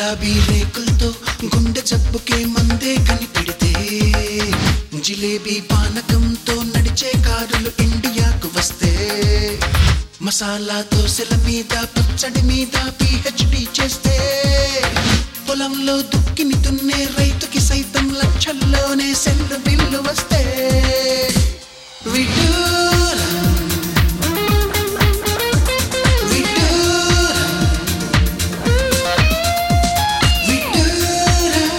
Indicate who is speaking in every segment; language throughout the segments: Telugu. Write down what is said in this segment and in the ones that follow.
Speaker 1: గులాబీ రేకులతో గుండె జబ్బుకే మందే కనిపెడితే జిలేబీ పానకంతో నడిచే కారులు ఇండియాకు వస్తే మసాలా దోశల మీద పచ్చడి మీద పిహెచ్డి చేస్తే పొలంలో దుక్కిని దున్నే రైతుకి సైతం లక్షల్లోనే సెల్లు బిల్లు వస్తే విడ్డూరం విడ్డూరం విడ్డూరం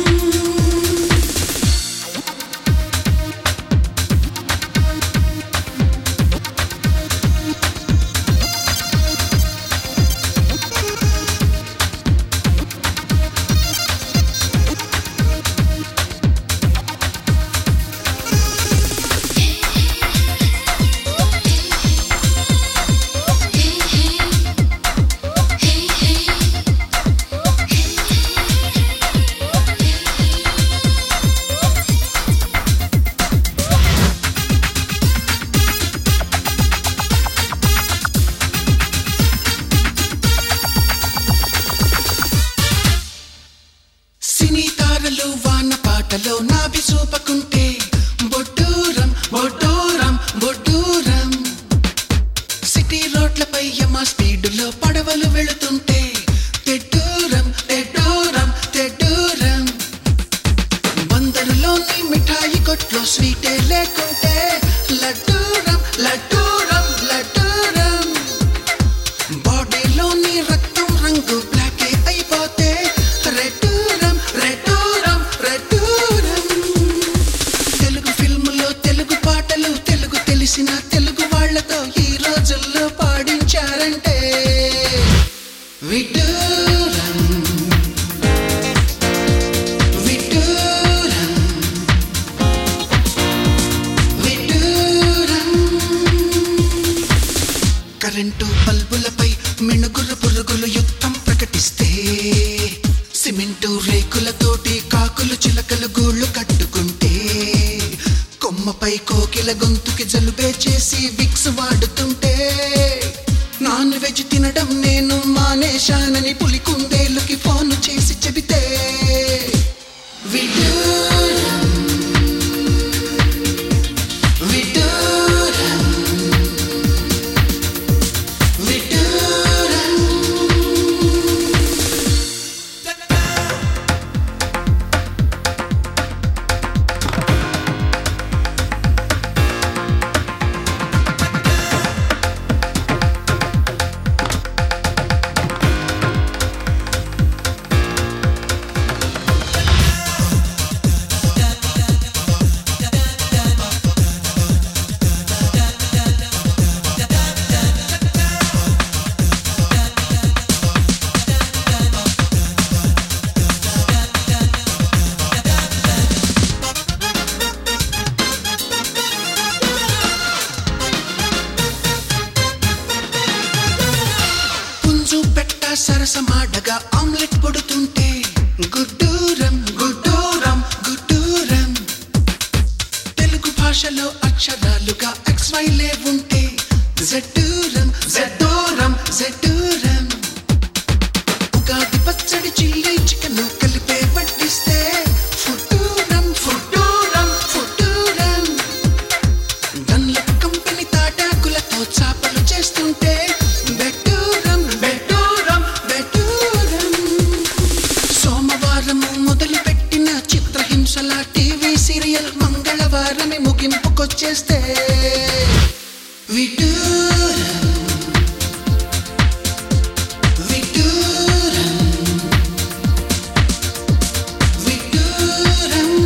Speaker 1: సినీ తారలు వాన పాటలో నాభి చూపకుంటే బొడ్డూరం బొడ్డూరం బొడ్డూరం సిటీ రోడ్లపై యమ స్పీడులో పడవలు వెళుతుంటే తెడ్డూరం తెడ్డూరం తెడ్డూరం బందరులోని మిఠాయి కొట్లో స్వీటే లేకుంటే లడ్డూరం లడ్డూరం లడ్డూరం బాడీలోని రక్తం రంగు బ్లాక్ అయిపోతే రెడ్డూరం రెడ్డూరం రెడ్డూరం తెలుగు ఫిల్ములో తెలుగు పాటలు తెలుగు తెలిసిన తెలుగు వాళ్ళతో ఈ రోజుల్లో పాడించారంటే విడ్డూరం విడ్డూరం విడ్డూరం కరెంటు బల్బులపై మిణుగురు పురుగులు యుద్ధం ప్రకటిస్తే సిమెంటు రేకులతోటి కాకులు చిలకలు గూళ్ళు కట్టుకుంటే కొమ్మపై కోకిల గొంతుకి జలుబే చేసి విక్స్ వాడుతుంటే నాన్ వెజ్ తినడం నేను మానేశానని పులి కుందేలుకి ఫోన్ చేసి చెబితే విడ్డూరం విడ్డూరం విడ్డూరం పుంజు పెట్ట సరసమాడగా ఆమ్లెట్ కొడుతుంటే గుడ్డూరం గుడ్డూరం గుడ్డూరం తెలుగు భాషలో అక్షరాలుగా ఎక్స్ వై లేవుంటే జడ్డూరం జడ్డూరం జడ్డూరం ఉగాది పచ్చడి చిల్లి చికెన్ కలిపే వడ్డిస్తే ఫుట్టూరం ఫుట్టూరం ఫుట్టూరం గన్లప్ కంపెనీ తాటాకులతో చాపలు చేస్తుంటే బెట్టూరం బెట్టూరం బెట్టూరం సోమవారం మొదలు పెట్టిన చిత్రహింసల టీవీ సీరియల్ మంగళవారమే ముగింపుకొచ్చేస్తే విటూరం విటూరం విటూరం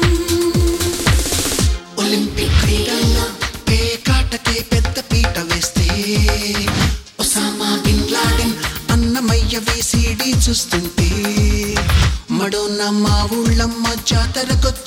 Speaker 1: ఒలింపిక్ క్రీడల్లో పేకాటకే పెద్ద పీట వేస్తే Osama bin Laden Annamayya VCD చూస్తుంటే మడోన్న మా ఊళ్ళమ్మ జాతరకొచ్చి